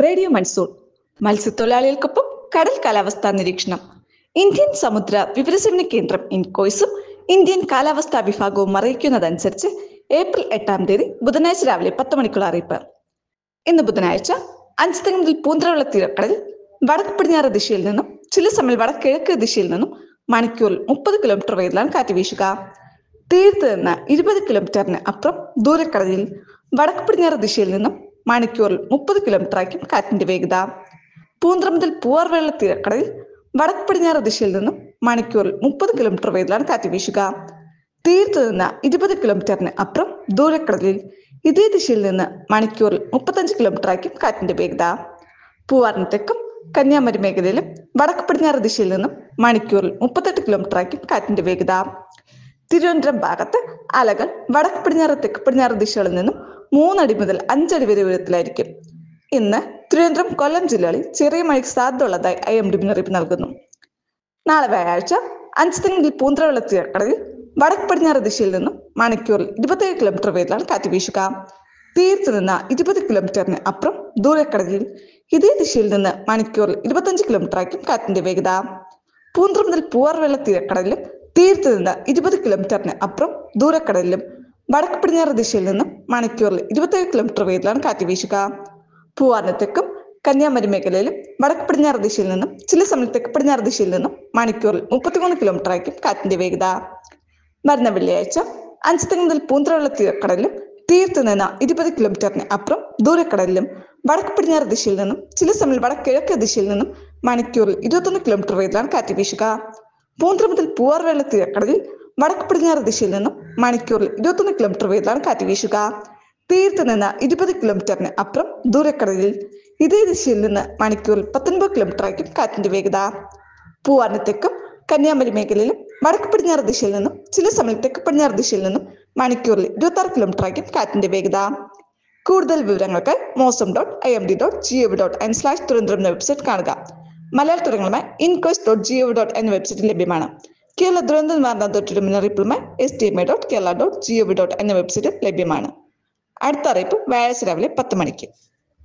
radio monsoon മത്സ്യത്തൊഴിലാളികൾക്കൊപ്പം കടൽ കാലാവസ്ഥാ നിരീക്ഷണം ഇന്ത്യൻ സമുദ്ര വിവരസേവന കേന്ദ്രം ഇൻകോയ്സും ഇന്ത്യൻ കാലാവസ്ഥാ വിഭാഗവും അറിയിക്കുന്നതനുസരിച്ച് ഏപ്രിൽ എട്ടാം തീയതി ബുധനാഴ്ച രാവിലെ പത്ത് മണിക്കുള്ള അറിയിപ്പ് ഇന്ന് ബുധനാഴ്ച അഞ്ചുതെങ്ങ് മുതൽ പൂന്തറവെള്ള തീരക്കടലിൽ വടക്ക് പടിഞ്ഞാറ് ദിശയിൽ നിന്നും ചില സമയം വടക്കിഴക്ക് ദിശയിൽ നിന്നും മണിക്കൂറിൽ മുപ്പത് കിലോമീറ്റർ വേഗത്തിലാണ് കാറ്റ് വീശുക തീരത്ത് നിന്ന് ഇരുപത് കിലോമീറ്ററിന് അപ്പുറം ദൂരക്കടലിൽ വടക്ക് പടിഞ്ഞാറ് ദിശയിൽ നിന്നും മണിക്കൂറിൽ മുപ്പത് കിലോമീറ്റർ ആയിരിക്കും കാറ്റിന്റെ വേഗത പൂന്തറ മുതൽ പൂവാർവെള്ള തീരക്കടലിൽ വടക്ക് പടിഞ്ഞാറ് ദിശയിൽ നിന്നും മണിക്കൂറിൽ മുപ്പത് കിലോമീറ്റർ വേഗത്തിലാണ് കാറ്റ് വീശുക തീരത്ത് നിന്ന് ഇരുപത് കിലോമീറ്ററിന് അപ്പുറം ദൂരക്കടലിൽ ഇതേ ദിശയിൽ നിന്ന് മണിക്കൂറിൽ മുപ്പത്തഞ്ച് കിലോമീറ്റർ ആയിരിക്കും കാറ്റിന്റെ വേഗത പൂവാറിന് തെക്കും കന്യാകുമാരി മേഖലയിലും വടക്ക് പടിഞ്ഞാറ് ദിശയിൽ നിന്നും മണിക്കൂറിൽ മുപ്പത്തെട്ട് കിലോമീറ്റർ ആയിരിക്കും കാറ്റിന്റെ വേഗത തിരുവനന്തപുരം ഭാഗത്ത് അലകൾ വടക്ക് പടിഞ്ഞാറ് തെക്ക് പടിഞ്ഞാറ് ദിശകളിൽ നിന്നും മൂന്നടി മുതൽ അഞ്ചടി വരെ ഉയരത്തിലായിരിക്കും ഇന്ന് തിരുവനന്തപുരം കൊല്ലം ജില്ലകളിൽ ചെറിയ മഴയ്ക്ക് സാധ്യതയുള്ളതായി ഐ എം ഡി മുന്നറിയിപ്പ് നൽകുന്നു നാളെ വ്യാഴാഴ്ച അഞ്ച് തെങ്ങിൽ പൂന്തറവെള്ള തീരക്കടലിൽ വടക്ക് പടിഞ്ഞാറ് ദിശയിൽ നിന്നും മണിക്കൂറിൽ ഇരുപത്തേഴ് കിലോമീറ്റർ വേഗത്തിലാണ് കാറ്റ് വീശുക തീരത്ത് നിന്ന് ഇരുപത് കിലോമീറ്ററിന് അപ്പുറം ദൂരക്കടലിൽ ഇതേ ദിശയിൽ നിന്ന് മണിക്കൂറിൽ ഇരുപത്തഞ്ച് കിലോമീറ്റർ ആയിരിക്കും കാറ്റിന്റെ വേഗത പൂന്തറ മുതൽ പൂവാർവെള്ള തീരക്കടലിലും തീരത്ത് നിന്ന് ഇരുപത് കിലോമീറ്ററിന് അപ്പുറം ദൂരക്കടലിലും വടക്ക് പടിഞ്ഞാറ് ദിശയിൽ നിന്നും മണിക്കൂറിൽ ഇരുപത്തേഴ് കിലോമീറ്റർ വേഗത്തിലാണ് കാറ്റ് വീശുക പൂവാറിന് തെക്കും കന്യാകുമാരി മേഖലയിലും വടക്ക് പടിഞ്ഞാറ് ദിശയിൽ നിന്നും ചില സമയം തെക്ക് പടിഞ്ഞാറ് ദിശയിൽ നിന്നും മണിക്കൂറിൽ മുപ്പത്തിമൂന്ന് കിലോമീറ്റർ ആയിരിക്കും കാറ്റിന്റെ വേഗത വരുന്ന വെള്ളിയാഴ്ച അഞ്ചുതെങ്ങ് മുതൽ പൂന്തറവെള്ള തീരക്കടലിലും തീരത്ത് നിന്ന് ഇരുപത് കിലോമീറ്ററിന് അപ്പുറം ദൂരക്കടലിലും വടക്ക് പടിഞ്ഞാറ് ദിശയിൽ നിന്നും ചില സമയം വടക്ക് കിഴക്ക് ദിശയിൽ നിന്നും മണിക്കൂറിൽ ഇരുപത്തൊന്ന് കിലോമീറ്റർ വേഗത്തിലാണ് കാറ്റ് വീശുക പൂന്തറ മുതൽ പൂവാർവേള തീരക്കടലിൽ വടക്ക് പടിഞ്ഞാറ് ദിശയിൽ നിന്നും മണിക്കൂറിൽ ഇരുപത്തൊന്ന് കിലോമീറ്റർ വേഗത്തിലാണ് കാറ്റ് വീശുക തീരത്ത് നിന്ന് ഇരുപത് കിലോമീറ്ററിന് അപ്പുറം ദൂരക്കടലിൽ ഇതേ ദിശയിൽ നിന്ന് മണിക്കൂറിൽ പത്തൊൻപത് കിലോമീറ്റർ ആയിരിക്കും കാറ്റിന്റെ വേഗത പൂവാറിന് തെക്കും കന്യാകുമാരി മേഖലയിലും വടക്ക് പടിഞ്ഞാറ് ദിശയിൽ നിന്നും ചില സമയം തെക്ക് പടിഞ്ഞാറ് ദിശയിൽ നിന്നും മണിക്കൂറിൽ ഇരുപത്തി ആറ് കിലോമീറ്റർ ആയിരിക്കും കാറ്റിന്റെ വേഗത കൂടുതൽ വിവരങ്ങൾക്ക് Mausam dot I M D dot G O V dot in slash Thiruvananthapuram എന്ന വെബ്സൈറ്റ് കാണുക മലയാള തുടങ്ങളുമായി INCOIS dot G O V dot എന്ന വെബ്സൈറ്റ് ലഭ്യമാണ് കേരള ദുരന്ത നിവാരണ അതോറിറ്റിയുടെ മുന്നറിയിപ്പുമായി S T M A dot Kerala dot G O V dot എന്ന വെബ്സൈറ്റ് ലഭ്യമാണ് അടുത്ത അറിയിപ്പ് വ്യാഴാഴ്ച രാവിലെ പത്ത് മണിക്ക്